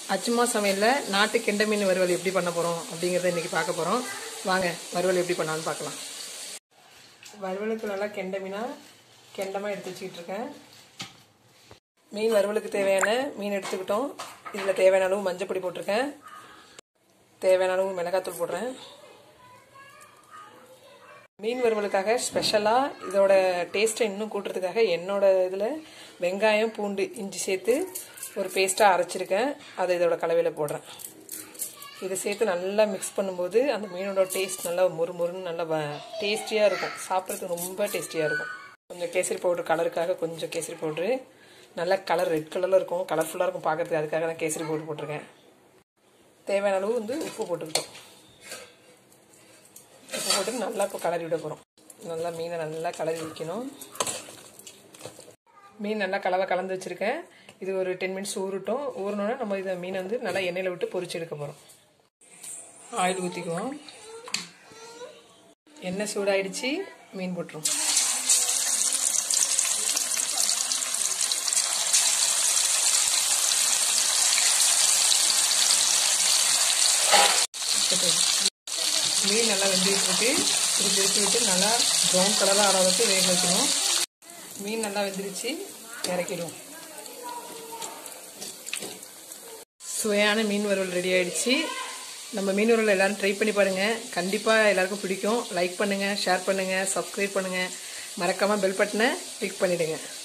அச்சுமா சமையலில் நாட்டு கெண்டை மீன் வறுவல் எப்படி பண்ண போகிறோம் அப்படிங்கிறத இன்றைக்கி பார்க்க போகிறோம் வாங்க வறுவல் எப்படி பண்ணலான்னு பார்க்கலாம் வறுவலுக்கு நல்லா கெண்டை மீனாக கெண்டமாக எடுத்து வச்சுக்கிட்டு இருக்கேன் மீன் வறுவலுக்கு தேவையான மீன் எடுத்துக்கிட்டோம் இதில் தேவையான அளவு மஞ்சள் பொடி போட்டிருக்கேன் தேவையான அளவு மிளகாத்தூள் போடுறேன் மீன் வறுவலுக்காக ஸ்பெஷலாக இதோட டேஸ்ட்டை இன்னும் கூட்டுறதுக்காக என்னோட இதில் வெங்காயம் பூண்டு இஞ்சி சேர்த்து ஒரு பேஸ்ட்டாக அரைச்சிருக்கேன் அதை இதோட கலவையில் போடுறேன் இதை சேர்த்து நல்லா மிக்ஸ் பண்ணும்போது அந்த மீனோட டேஸ்ட் நல்லா முறு முறுன்னு நல்லா டேஸ்டியாக இருக்கும் சாப்பிட்றதுக்கு ரொம்ப டேஸ்டியாக இருக்கும் கொஞ்சம் கேசரி பவுட்ரு கலருக்காக கொஞ்சம் கேசரி பவுட்ரு நல்லா கலர் ரெட் கலரில் இருக்கும் கலர்ஃபுல்லாக இருக்கும் பார்க்குறதுக்கு அதுக்காக நான் கேசரி பவுட்ரு போட்டிருக்கேன் தேவையான அளவு வந்து உப்பு போட்டுக்கிட்டோம் உப்பு போட்டு நல்லா இப்போ கலரி விட போகிறோம் நல்லா மீனை நல்லா கலரி வைக்கணும் மீன் நல்லா கலவை கலந்து வச்சுருக்கேன் இது ஒரு டென் மினிட்ஸ் ஊறட்டும் ஊறினோன்னா நம்ம இதை மீனை வந்து நல்லா எண்ணெயில் விட்டு பொரிச்சு எடுக்க போகிறோம் ஆயில் ஊற்றிக்குவோம் எண்ணெய் சூடாயிடுச்சு மீன் போட்டுரும் மீன் நல்லா வெந்துட்டு இருக்கு இது திருப்பி விட்டு நல்லா ப்ரௌன் கலராக ஆற அளவுக்கு வேக வைக்கணும் மீன் நல்லா வெந்துருச்சு இறக்கிடுவோம் சுவையான மீன் வறுவல் ரெடி ஆயிடுச்சு நம்ம மீன் வறுவல் எல்லாரும் ட்ரை பண்ணி பாருங்கள் கண்டிப்பாக எல்லாருக்கும் பிடிக்கும் லைக் பண்ணுங்கள் ஷேர் பண்ணுங்கள் சப்ஸ்கிரைப் பண்ணுங்கள் மறக்காமல் பெல் பட்டனை கிளிக் பண்ணிவிடுங்க